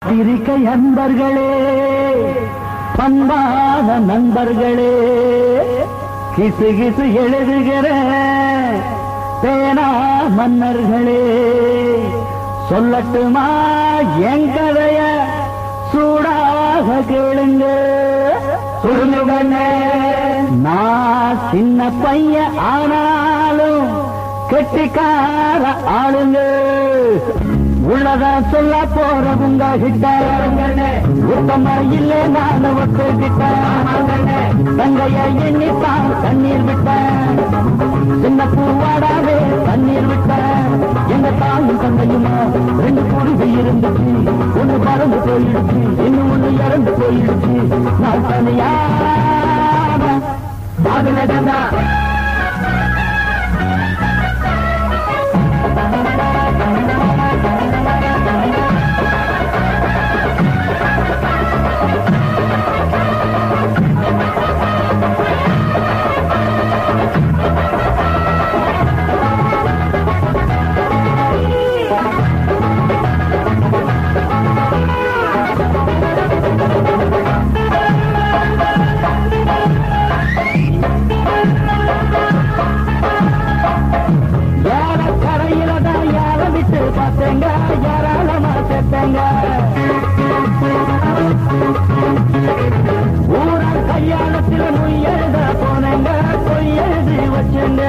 பத்திரிகை அன்பர்களே பண்பான நண்பர்களே கிசு கிசு எழுதுகிற பேனா மன்னர்களே சொல்லட்டுமா என் கதைய சூடாக கேளுங்க சொல்லுங்க நான் சின்ன பையன் ஆனாலும் கெட்டிக்கார ஆளுங்க உள்ளதா சொல்ல போற உங்க கிட்ட உத்தம இல்ல நான் ஒத்துக்கிட்ட தங்கைய எண்ணித்தான் தண்ணீர் விட்டேன் சின்ன பூவாடாவே தண்ணீர் விட்டேன் எங்க தாயும் தந்தையுமா ரெண்டு குருவி இருந்துச்சு ஒண்ணு பறந்து போயிடுச்சு இன்னும் ஒண்ணு இறந்து போயிடுச்சு நான் தனியா பாதுலதா யார கரையில தான் யார விட்டு பார்த்தேங்க யாராலமா செத்தேங்க ஊரா கல்யாணத்துல நொய் எழுத போனேங்க பொய் எழுதி வச்சுங்க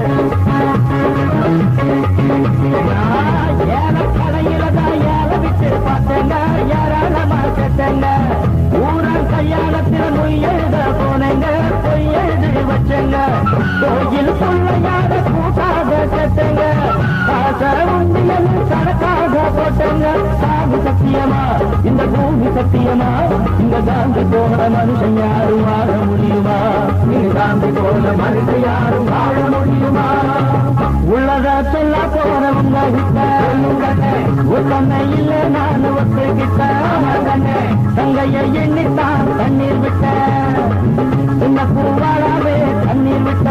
ஏற கரையில தான் யார விட்டு பார்த்தேங்க யாராலமா செத்தேங்க ஊரா கல்யாணத்துல நொய் எழுத போனேங்க பொய் எழுதி வச்சுங்க கோயில் சொல்லையாத கூட்டாத செத்தங்க காசர உண்டியல் சரக்காக போட்டங்க சாமி சத்தியமா இந்த பூமி சத்தியமா இந்த காந்தி போல மனுஷன் யாரும் வாழ முடியுமா இந்த காந்தி போல மனுஷன் யாரும் வாழ முடியுமா உள்ளத சொல்ல போறவங்க கிட்ட உத்தமை இல்ல நான் ஒத்துக்கிட்ட தங்கைய எண்ணித்தான் தண்ணீர் விட்ட சின்ன பூவாளாவே தண்ணீர் விட்ட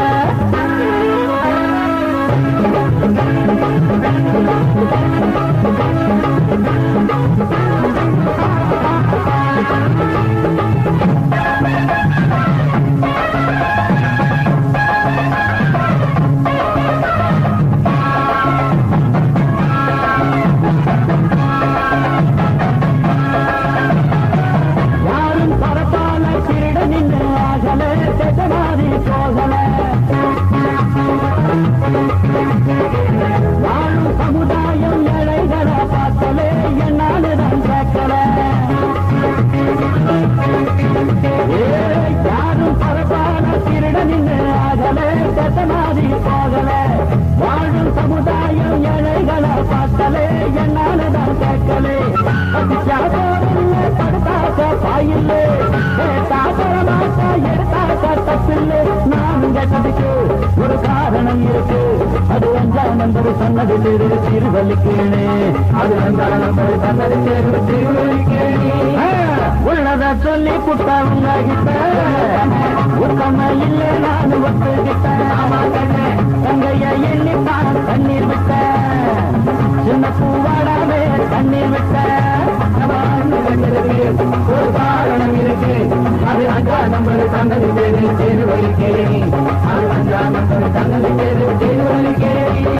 யாரும் பரப்பால திருட நின்று ஆகல மாதிரி போகல வாழும் சமுதாயம் ஏழைகளை பார்த்தலே என்னாலுதான் கேட்கல ஏய், யாரும் பரப்பால திருட நின்று ஆகல மாதிரி போகல வாழும் சமுதாயம் ஏழைகளை பார்த்தலே என்னாலுதான் கேட்கலே படிச்சா போரில்லை படுத்தாக்க பாயில்லை கேட்டா பரமாட்டா எடுத்தாக்க தப்பில்லை நானும் கேட்டதுக்கு ஒரு காரணம் இருக்கு அது அஞ்சாம் நம்பர் சொன்னது திரு திருவல்லிக்கேணே அது அஞ்சாம் நம்பர் சொன்னது திரு திருவல்லிக்கேணே உள்ளத சொல்லி புட்டவங்க கிட்ட உத்தம இல்லை நான் ஒத்துக்கிட்ட தங்கைய எண்ணி